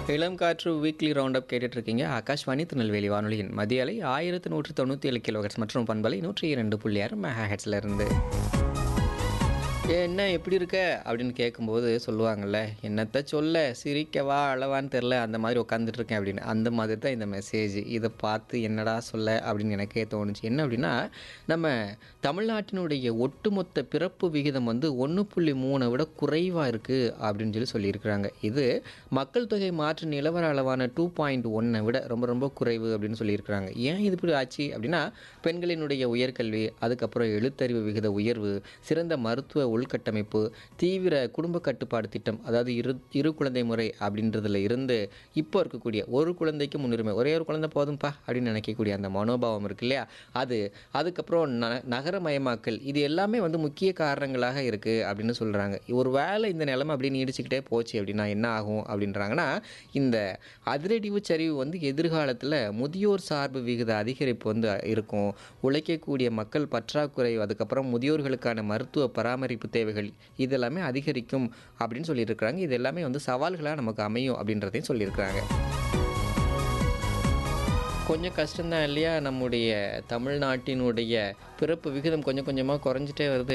இளம் காற்று weekly round up கேட்டுட்டு இருக்கீங்க ஆகாஷ்வாணி திருநெல்வேலி வானொலியின் மதிய அலை ஆயிரத்து நூற்றி தொண்ணூற்றி ஏழு கிலோஹெட்ஸ் மற்றும் பண்பலை நூற்றி இரண்டு புள்ளி ஆறு மெகாஹெட்ஸில் இருந்து ஏ என்ன எப்படி இருக்க அப்படின்னு கேட்கும்போது சொல்லுவாங்கள்ல என்னத்த சொல்ல சிரிக்கவா அழவான்னு தெரில அந்த மாதிரி உட்காந்துட்டு இருக்கேன் அப்படின்னு அந்த மாதிரி தான் இந்த மெசேஜ் இதை பார்த்து என்னடா சொல்ல அப்படின்னு எனக்கே தோணுச்சு என்ன அப்படின்னா நம்ம தமிழ்நாட்டினுடைய ஒட்டுமொத்த பிறப்பு விகிதம் வந்து ஒன்று புள்ளி மூணை விட குறைவாக இருக்குது அப்படின்னு சொல்லி சொல்லியிருக்கிறாங்க இது மக்கள் தொகை மாற்று நிலவர அளவான டூ பாயிண்ட் ஒன்னை விட ரொம்ப ரொம்ப குறைவு அப்படின்னு சொல்லியிருக்கிறாங்க ஏன் இது இப்படி ஆச்சு அப்படின்னா பெண்களினுடைய உயர்கல்வி அதுக்கப்புறம் எழுத்தறிவு விகித உயர்வு சிறந்த மருத்துவ உள்கட்டமைப்பு தீவிர குடும்ப கட்டுப்பாடு திட்டம் அதாவது இரு இரு குழந்தை முறை அப்படின்றதுல இருந்து இப்போ இருக்கக்கூடிய ஒரு குழந்தைக்கு முன்னுரிமை ஒரே ஒரு குழந்தை போதும்பா அப்படின்னு நினைக்கக்கூடிய அந்த மனோபாவம் இருக்கு இல்லையா அது அதுக்கப்புறம் ந நகரமயமாக்கல் இது எல்லாமே வந்து முக்கிய காரணங்களாக இருக்குது அப்படின்னு சொல்கிறாங்க ஒரு வேளை இந்த நிலைமை அப்படி நீடிச்சுக்கிட்டே போச்சு அப்படின்னா என்ன ஆகும் அப்படின்றாங்கன்னா இந்த அதிரடிவு சரிவு வந்து எதிர்காலத்தில் முதியோர் சார்பு விகித அதிகரிப்பு வந்து இருக்கும் உழைக்கக்கூடிய மக்கள் பற்றாக்குறை அதுக்கப்புறம் முதியோர்களுக்கான மருத்துவ பராமரிப்பு தேவைகள் இதெல்லாமே அதிகரிக்கும் அப்படின்னு சொல்லியிருக்கிறாங்க இது எல்லாமே வந்து சவால்களாக நமக்கு அமையும் அப்படின்றதையும் சொல்லியிருக்கிறாங்க கொஞ்சம் கஷ்டம்தான் இல்லையா நம்முடைய தமிழ்நாட்டினுடைய பிறப்பு விகிதம் கொஞ்சம் கொஞ்சமாக குறைஞ்சிட்டே வருது